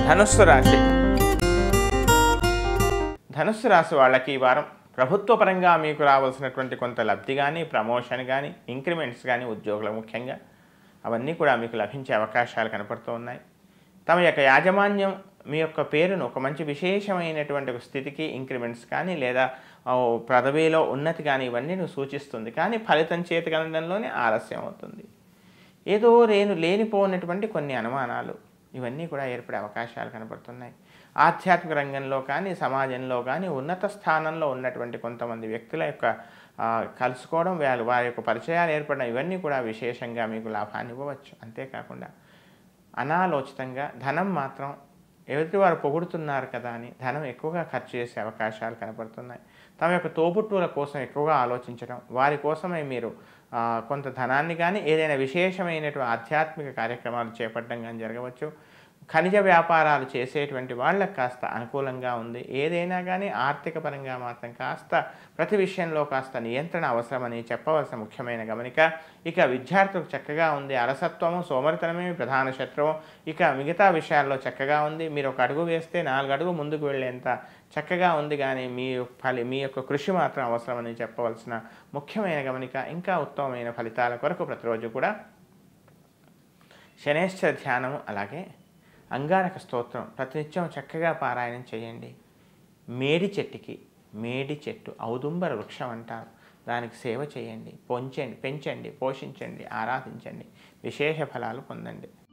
ధనుస్సు రాశి ధనుస్సు రాశి వాళ్ళకి ఈ వారం ప్రభుత్వ పరంగా మీకు రావాల్సినటువంటి కొంత లబ్ధి కానీ ప్రమోషన్ కానీ ఇంక్రిమెంట్స్ కానీ ఉద్యోగులు ముఖ్యంగా అవన్నీ కూడా మీకు లభించే అవకాశాలు కనపడుతూ ఉన్నాయి తమ యొక్క యాజమాన్యం మీ యొక్క పేరును ఒక మంచి విశేషమైనటువంటి ఒక స్థితికి ఇంక్రిమెంట్స్ కానీ లేదా ఆ, పదవిలో ఉన్నతి కానీ ఇవన్నీ నువ్వు సూచిస్తుంది కానీ ఫలితం చేతి కనడంలోనే ఆలస్యం అవుతుంది ఏదో రేను లేనిపోయినటువంటి కొన్ని అనుమానాలు ఇవన్నీ కూడా ఏర్పడే అవకాశాలు కనపడుతున్నాయి ఆధ్యాత్మిక రంగంలో కానీ సమాజంలో కానీ ఉన్నత స్థానంలో ఉన్నటువంటి కొంతమంది వ్యక్తుల యొక్క ఆ, కలుసుకోవడం వారి వారి యొక్క పరిచయాలు ఏర్పడడం ఇవన్నీ కూడా విశేషంగా మీకు లాభాన్ని ఇవ్వవచ్చు అంతేకాకుండా అనాలోచితంగా ధనం మాత్రం ఎదుటి వారు పొగుడుతున్నారు కదా అని ధనం ఎక్కువగా ఖర్చు చేసే అవకాశాలు కనపడుతున్నాయి తమ యొక్క తోబుట్టువుల కోసం ఎక్కువగా ఆలోచించడం వారి కోసమే మీరు ఆ, కొంత ధనాన్ని కానీ ఏదైనా విశేషమైనటువంటి ఆధ్యాత్మిక కార్యక్రమాలు చేపట్టడం కానీ జరగవచ్చు ఖనిజ వ్యాపారాలు చేసేటువంటి వాళ్ళకి కాస్త అనుకూలంగా ఉంది ఏదైనా కానీ ఆర్థిక పరంగా మాత్రం కాస్త ప్రతి విషయంలో కాస్త నియంత్రణ అవసరమని చెప్పవలసిన ముఖ్యమైన గమనిక ఇక విద్యార్థులకు చక్కగా ఉంది అలసత్వము సోమరితనమే ప్రధాన శత్రువు ఇక మిగతా విషయాల్లో చక్కగా ఉంది మీరు ఒక అడుగు వేస్తే నాలుగు అడుగు ముందుకు వెళ్ళేంత చక్కగా ఉంది కానీ మీ ఫలి మీ యొక్క కృషి మాత్రం అవసరమని చెప్పవలసిన ముఖ్యమైన గమనిక ఇంకా ఉత్తమమైన ఫలితాల కొరకు ప్రతిరోజు కూడా శనేశ్వర ధ్యానము అలాగే అంగారక స్తోత్రం ప్రతినిత్యం చక్కగా పారాయణం చేయండి మేడి చెట్టుకి మేడి చెట్టు ఔదుంబర వృక్షం అంటారు దానికి సేవ చేయండి పొంచండి పెంచండి పోషించండి ఆరాధించండి విశేష ఫలాలు పొందండి